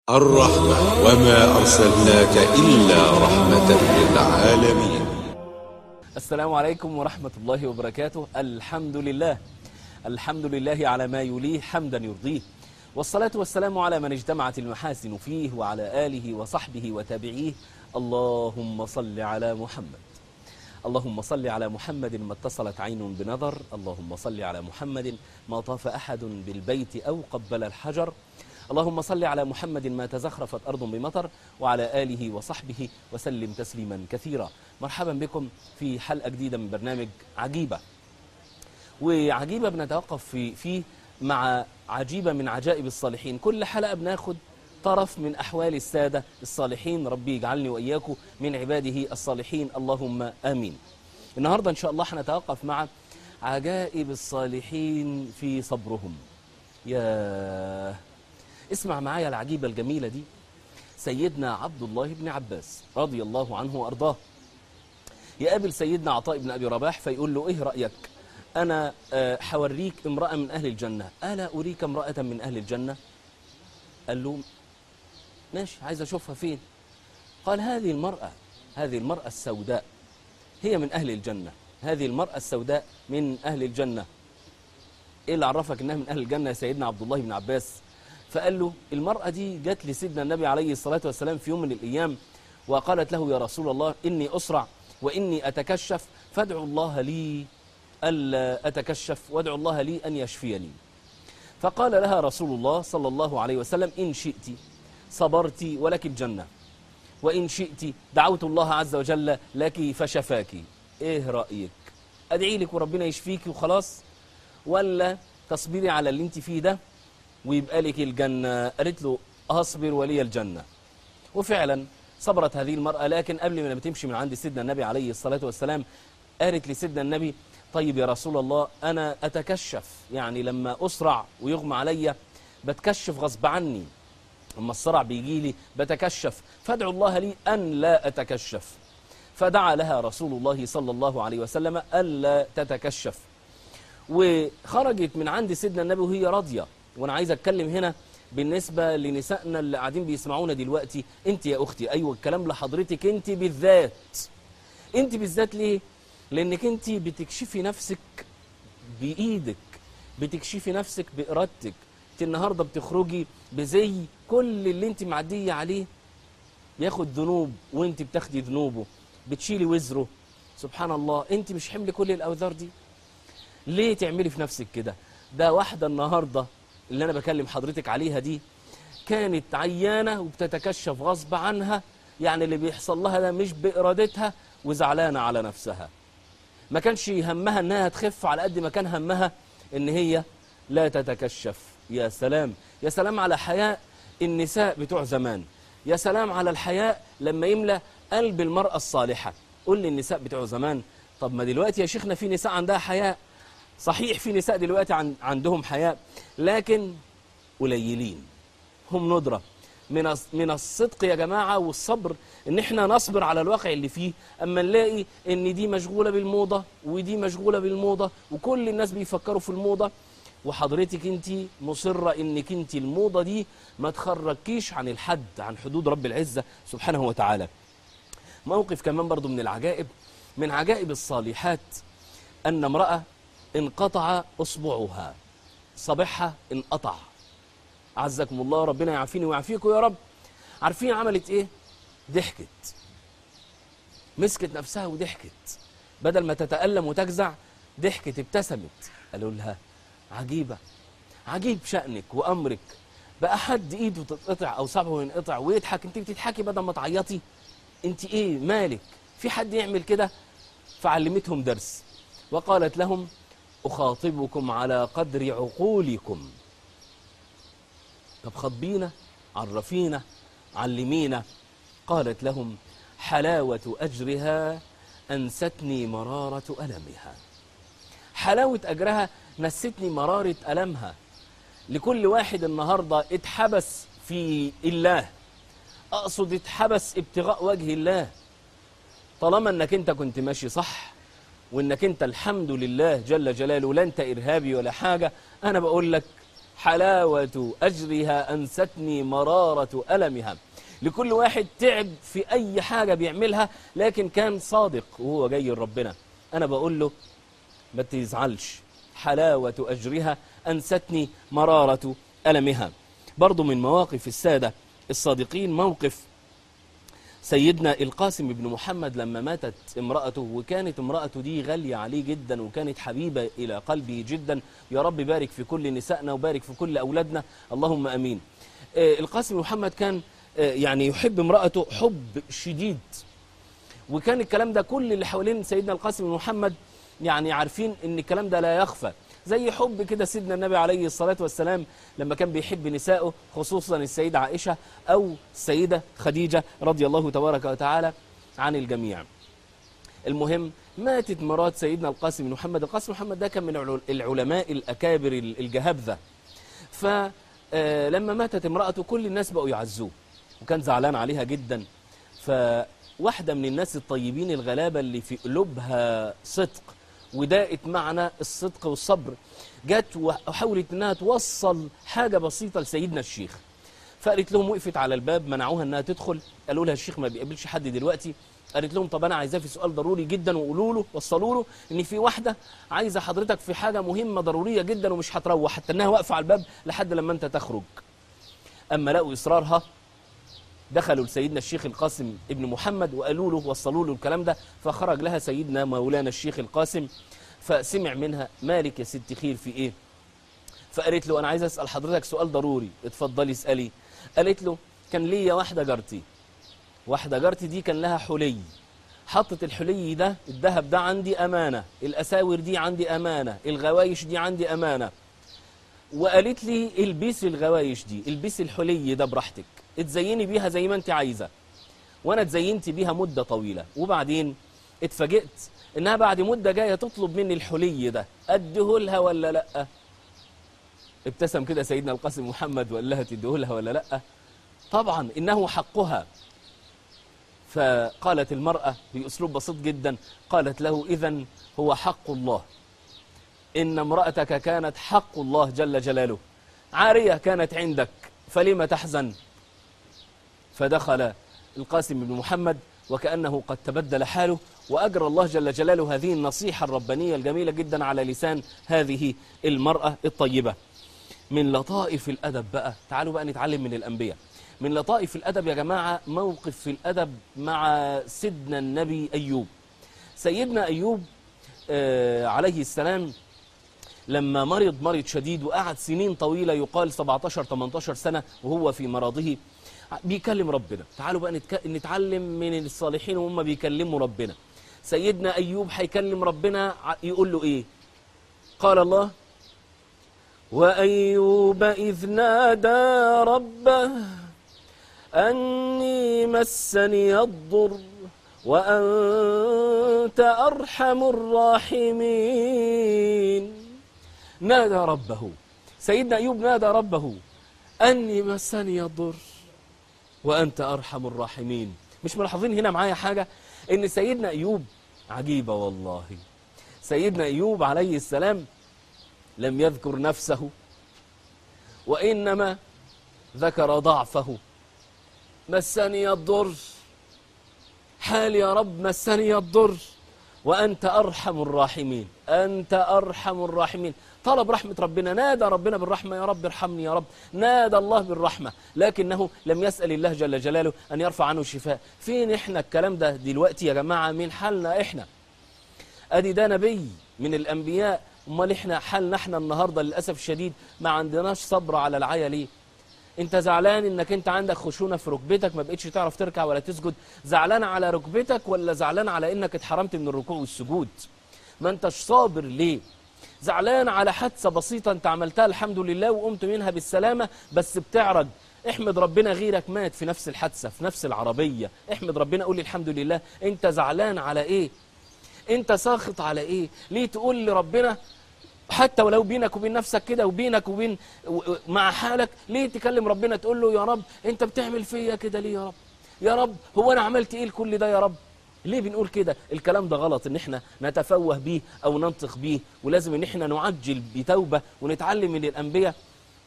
الرحمة وما أرسلناك إلا رحمة للعالمين السلام عليكم ورحمة الله وبركاته الحمد لله الحمد لله على ما يليه حمدا يرضيه والصلاة والسلام على من اجتمعت المحاسن فيه وعلى آله وصحبه وتابعيه اللهم صل على محمد اللهم صل على محمد ما اتصلت عين بنظر اللهم صل على محمد ما طاف أحد بالبيت أو قبل الحجر اللهم صل على محمد ما تزخرفت أرض بمطر وعلى آله وصحبه وسلم تسليما كثيرا مرحبا بكم في حلقة جديدة من برنامج عجيبة وعجيبة بنتوقف في فيه مع عجيبة من عجائب الصالحين كل حلقة بناخد طرف من أحوال السادة الصالحين ربي يجعلني وإياكم من عباده الصالحين اللهم آمين النهاردة إن شاء الله هنتوقف مع عجائب الصالحين في صبرهم يا اسمع معايا العجيبة الجميلة دي سيدنا عبد الله بن عباس رضي الله عنه وأرضاه يقابل سيدنا عطاء بن أبي رباح فيقول له إيه رأيك أنا آه، حوريك امرأة من أهل الجنة ألا أريك امرأة من أهل الجنة قال له ماشي عايز أشوفها فين قال هذه المرأة هذه المرأة السوداء هي من أهل الجنة هذه المرأة السوداء من أهل الجنة إيه اللي عرفك إنها من أهل الجنة يا سيدنا عبد الله بن عباس فقال له المرأة دي جت لسيدنا النبي عليه الصلاة والسلام في يوم من الأيام وقالت له يا رسول الله إني أسرع وإني أتكشف فادعو الله لي ألا أتكشف وادعو الله لي أن يشفيني فقال لها رسول الله صلى الله عليه وسلم إن شئت صبرت ولك الجنة وإن شئت دعوت الله عز وجل لك فشفاك إيه رأيك أدعي لك وربنا يشفيك وخلاص ولا تصبري على اللي انت فيه ده ويبقى لك الجنة قالت له أصبر ولي الجنة وفعلا صبرت هذه المرأة لكن قبل ما تمشي من عند سيدنا النبي عليه الصلاة والسلام قالت لسيدنا النبي طيب يا رسول الله أنا أتكشف يعني لما أسرع ويغمى عليا بتكشف غصب عني أما الصرع بيجي لي بتكشف فادعوا الله لي أن لا أتكشف فدعا لها رسول الله صلى الله عليه وسلم ألا تتكشف وخرجت من عند سيدنا النبي وهي راضية وأنا عايز أتكلم هنا بالنسبة لنسائنا اللي قاعدين بيسمعونا دلوقتي أنت يا أختي أيوة الكلام لحضرتك أنت بالذات أنت بالذات ليه؟ لأنك أنت بتكشفي نفسك بإيدك بتكشفي نفسك بإرادتك أنت النهاردة بتخرجي بزي كل اللي أنت معدية عليه بياخد ذنوب وأنت بتاخدي ذنوبه بتشيلي وزره سبحان الله أنت مش حمل كل الأوزار دي ليه تعملي في نفسك كده ده واحدة النهاردة اللي أنا بكلم حضرتك عليها دي كانت عيانة وبتتكشف غصب عنها يعني اللي بيحصل لها ده مش بإرادتها وزعلانة على نفسها ما كانش همها انها تخف على قد ما كان همها ان هي لا تتكشف يا سلام يا سلام على حياء النساء بتوع زمان يا سلام على الحياء لما يملى قلب المرأة الصالحة قول لي النساء بتوع زمان طب ما دلوقتي يا شيخنا في نساء عندها حياء صحيح في نساء دلوقتي عن عندهم حياء لكن قليلين هم ندرة من الص- من الصدق يا جماعة والصبر ان احنا نصبر على الواقع اللي فيه اما نلاقي ان دي مشغولة بالموضة ودي مشغولة بالموضة وكل الناس بيفكروا في الموضة وحضرتك انت مصرة انك انت الموضة دي ما تخرجكيش عن الحد عن حدود رب العزة سبحانه وتعالى موقف كمان برضو من العجائب من عجائب الصالحات أن امرأة انقطع أصبعها صبعها انقطع عزكم الله ربنا يعافيني ويعافيكم يا رب عارفين عملت ايه ضحكت مسكت نفسها وضحكت بدل ما تتألم وتجزع ضحكت ابتسمت قالوا لها عجيبة عجيب شأنك وأمرك بقى حد ايده تتقطع او صبعه ينقطع ويضحك انت بتضحكي بدل ما تعيطي انت ايه مالك في حد يعمل كده فعلمتهم درس وقالت لهم أخاطبكم على قدر عقولكم طب خطبينا عرفينا علمينا قالت لهم حلاوة أجرها أنستني مرارة ألمها حلاوة أجرها نستني مرارة ألمها لكل واحد النهاردة اتحبس في الله أقصد اتحبس ابتغاء وجه الله طالما انك انت كنت ماشي صح وانك انت الحمد لله جل جلاله لا انت ارهابي ولا حاجة انا بقول لك حلاوة أجرها أنستني مرارة ألمها لكل واحد تعب في أي حاجة بيعملها لكن كان صادق وهو جاي لربنا أنا بقول له ما تزعلش حلاوة أجرها أنستني مرارة ألمها برضو من مواقف السادة الصادقين موقف سيدنا القاسم بن محمد لما ماتت امرأته وكانت امرأته دي غالية عليه جدا وكانت حبيبة إلى قلبه جدا يا رب بارك في كل نسائنا وبارك في كل أولادنا اللهم أمين آه، القاسم بن محمد كان آه، يعني يحب امرأته حب شديد وكان الكلام ده كل اللي حوالين سيدنا القاسم بن محمد يعني عارفين ان الكلام ده لا يخفى زي حب كده سيدنا النبي عليه الصلاة والسلام لما كان بيحب نسائه خصوصا السيدة عائشة أو السيدة خديجة رضي الله تبارك وتعالى عن الجميع المهم ماتت مرات سيدنا القاسم بن محمد القاسم بن محمد ده كان من العل- العلماء الأكابر الجهابذة فلما ماتت امرأته كل الناس بقوا يعزوه وكان زعلان عليها جدا فواحدة من الناس الطيبين الغلابة اللي في قلوبها صدق وداءت معنى الصدق والصبر جت وحاولت انها توصل حاجة بسيطة لسيدنا الشيخ فقالت لهم وقفت على الباب منعوها انها تدخل قالوا لها الشيخ ما بيقابلش حد دلوقتي قالت لهم طب انا عايزاه في سؤال ضروري جدا وقولوا له وصلوا له ان في واحده عايزه حضرتك في حاجه مهمه ضروريه جدا ومش هتروح حتى انها واقفه على الباب لحد لما انت تخرج اما لقوا اصرارها دخلوا لسيدنا الشيخ القاسم ابن محمد وقالوا له وصلوا له الكلام ده فخرج لها سيدنا مولانا الشيخ القاسم فسمع منها مالك يا ست خير في ايه فقالت له انا عايز اسال حضرتك سؤال ضروري اتفضلي اسالي قالت له كان ليا واحده جارتي واحده جارتي دي كان لها حلي حطت الحلي ده الذهب ده عندي امانه الاساور دي عندي امانه الغوايش دي عندي امانه وقالت لي البسي الغوايش دي البسي الحلي ده براحتك اتزيني بيها زي ما انت عايزه وانا اتزينت بيها مده طويله وبعدين اتفاجئت انها بعد مده جايه تطلب مني الحلي ده اديه لها ولا لا ابتسم كده سيدنا القاسم محمد وقال لها تديه لها ولا لا طبعا انه حقها فقالت المراه باسلوب بسيط جدا قالت له اذا هو حق الله إن امرأتك كانت حق الله جل جلاله عارية كانت عندك فلم تحزن فدخل القاسم بن محمد وكأنه قد تبدل حاله وأجرى الله جل جلاله هذه النصيحة الربانية الجميلة جدا على لسان هذه المرأة الطيبة من لطائف الأدب بقى تعالوا بقى نتعلم من الأنبياء من لطائف الأدب يا جماعة موقف في الأدب مع سيدنا النبي أيوب سيدنا أيوب آه عليه السلام لما مرض مرض شديد وقعد سنين طويلة يقال 17-18 سنة وهو في مرضه بيكلم ربنا تعالوا بقى نتك... نتعلم من الصالحين وهم بيكلموا ربنا سيدنا أيوب هيكلم ربنا ع- يقول له إيه قال الله وأيوب إذ نادى ربه أني مسني الضر وأنت أرحم الراحمين نادى ربه سيدنا أيوب نادى ربه أني مسني الضر وأنت أرحم الراحمين مش ملاحظين هنا معايا حاجة إن سيدنا أيوب عجيبة والله سيدنا أيوب عليه السلام لم يذكر نفسه وإنما ذكر ضعفه مسني الضر حال يا رب مسني الضر وأنت أرحم الراحمين أنت أرحم الراحمين طلب رحمة ربنا نادى ربنا بالرحمة يا رب ارحمني يا رب نادى الله بالرحمة لكنه لم يسأل الله جل جلاله أن يرفع عنه الشفاء فين إحنا الكلام ده دلوقتي يا جماعة من حالنا إحنا أدي ده نبي من الأنبياء امال إحنا حالنا إحنا النهاردة للأسف الشديد ما عندناش صبر على العيا ليه انت زعلان انك انت عندك خشونة في ركبتك ما بقتش تعرف تركع ولا تسجد زعلان على ركبتك ولا زعلان على انك اتحرمت من الركوع والسجود ما انتش صابر ليه زعلان على حادثة بسيطة انت عملتها الحمد لله وقمت منها بالسلامة بس بتعرج احمد ربنا غيرك مات في نفس الحادثة في نفس العربية احمد ربنا قول الحمد لله انت زعلان على ايه انت ساخط على ايه ليه تقول لربنا حتى ولو بينك وبين نفسك كده وبينك وبين و- مع حالك ليه تكلم ربنا تقول له يا رب انت بتعمل فيا كده ليه يا رب يا رب هو انا عملت ايه لكل ده يا رب ليه بنقول كده الكلام ده غلط ان احنا نتفوه بيه او ننطق بيه ولازم ان احنا نعجل بتوبة ونتعلم من الانبياء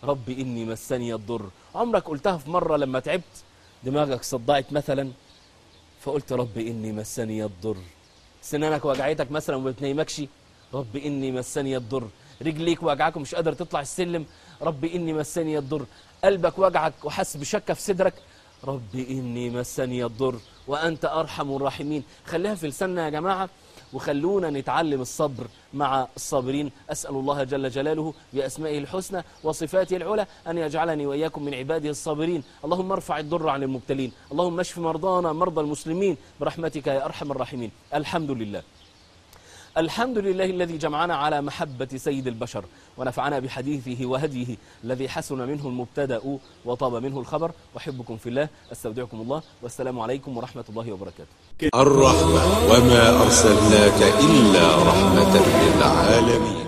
رب إني مسني الضر عمرك قلتها في مرة لما تعبت دماغك صدعت مثلا فقلت رب إني مسني الضر سنانك وجعتك مثلا وما بتنيمكش رب إني مسني الضر رجليك وجعك ومش قادر تطلع السلم رب إني مسني الضر قلبك وجعك وحس بشكة في صدرك رب إني مسني الضر وأنت أرحم الراحمين خليها في لساننا يا جماعة وخلونا نتعلم الصبر مع الصابرين أسأل الله جل جلاله بأسمائه الحسنى وصفاته العلى أن يجعلني وإياكم من عباده الصابرين اللهم ارفع الضر عن المبتلين اللهم اشف مرضانا مرضى المسلمين برحمتك يا أرحم الراحمين الحمد لله الحمد لله الذي جمعنا على محبة سيد البشر ونفعنا بحديثه وهديه الذي حسن منه المبتدأ وطاب منه الخبر أحبكم في الله أستودعكم الله والسلام عليكم ورحمة الله وبركاته الرحمة وما أرسلناك إلا رحمة للعالمين